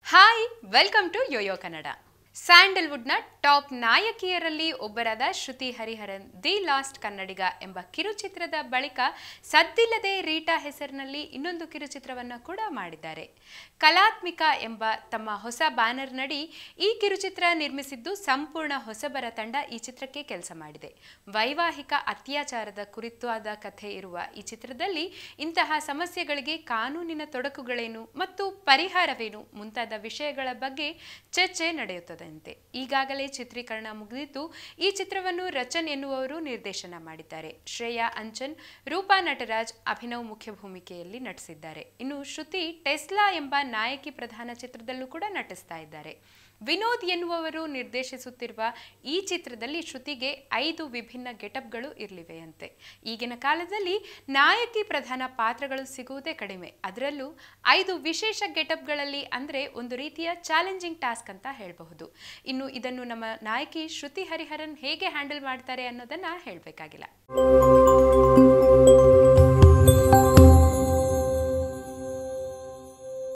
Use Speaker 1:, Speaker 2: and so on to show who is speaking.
Speaker 1: hi welcome to YoYo Kannada ಸ್ಯಾಂಡಲ್ವುಡ್ನ top ನಾಯಕಿಯರಲ್ಲಿ ಒಬ್ಬರಾದ ಶ್ರುತಿ ಹರಿಹರನ್ ದಿ ಲಾಸ್ಟ್ ಕನ್ನಡಿಗ ಎಂಬ ಕಿರುಚಿತ್ರದ ಬಳಿಕ ಸದ್ದಿಲ್ಲದೆ ರೀಟಾ ಹೆಸರಿನಲ್ಲಿ ಇನ್ನೊಂದು ಕಿರುಚಿತ್ರವನ್ನು ಕೂಡ ಮಾಡಿದ್ದಾರೆ ಕಲಾತ್ಮಿಕ ಎಂಬ ತಮ್ಮ ಹೊಸ ಬ್ಯಾನರ್ನಡಿ ಈ ಕಿರುಚಿತ್ರ ನಿರ್ಮಿಸಿದ್ದು ಸಂಪೂರ್ಣ ಹೊಸಬರ ತಂಡ ಈ ಚಿತ್ರಕ್ಕೆ ಕೆಲಸ ಮಾಡಿದೆ ವೈವಾಹಿಕ ಅತ್ಯಾಚಾರದ ಕುರಿತಾದ ಕಥೆ ಇರುವ ಈ ಚಿತ್ರದಲ್ಲಿ ಇಂತಹ ಸಮಸ್ಯೆಗಳಿಗೆ ಕಾನೂನಿನ ತೊಡಕುಗಳೇನು ಮತ್ತು ಪರಿಹಾರವೇನು ಮುಂತಾದ ವಿಷಯಗಳ ಬಗ್ಗೆ ಚರ್ಚೆ ನಡೆಯುತ್ತದಂತೆ ಈಗಾಗಲೇ ಚಿತ್ರೀಕರಣ ಮುಗಿದಿದ್ದು ಈ ಚಿತ್ರವನ್ನು ರಚನ್ ಎನ್ನುವವರು ನಿರ್ದೇಶನ ಮಾಡಿದ್ದಾರೆ ಶ್ರೇಯಾ ಅಂಚನ್ ರೂಪಾ ನಟರಾಜ್ ಅಭಿನವ್ ಮುಖ್ಯ ಭೂಮಿಕೆಯಲ್ಲಿ ನಟಿಸಿದ್ದಾರೆ ಇನ್ನು ಶ್ರುತಿ ಟೆಸ್ಲಾ ಎಂಬ ನಾಯಕಿ ಪ್ರಧಾನ ಚಿತ್ರದಲ್ಲೂ ಕೂಡ ನಟಿಸ್ತಾ ಇದ್ದಾರೆ ವಿನೋದ್ ಎನ್ನುವವರು ನಿರ್ದೇಶಿಸುತ್ತಿರುವ ಈ ಚಿತ್ರದಲ್ಲಿ ಶ್ರುತಿಗೆ ಐದು ವಿಭಿನ್ನ ಗೆಟಪ್ಗಳು ಇರಲಿವೆಯಂತೆ ಈಗಿನ ಕಾಲದಲ್ಲಿ ನಾಯಕಿ ಪ್ರಧಾನ ಪಾತ್ರಗಳು ಸಿಗುವುದೇ ಕಡಿಮೆ ಅದರಲ್ಲೂ ಐದು ವಿಶೇಷ ಗೆಟಪ್ಗಳಲ್ಲಿ ಅಂದರೆ ಒಂದು ರೀತಿಯ ಚಾಲೆಂಜಿಂಗ್ ಟಾಸ್ಕ್ ಅಂತ ಹೇಳಬಹುದು ಇನ್ನು ಇದನ್ನು ನಮ್ಮ ನಾಯಕಿ ಶ್ರುತಿ ಹರಿಹರನ್ ಹೇಗೆ ಹ್ಯಾಂಡಲ್ ಮಾಡ್ತಾರೆ ಅನ್ನೋದನ್ನ ಹೇಳಬೇಕಾಗಿಲ್ಲ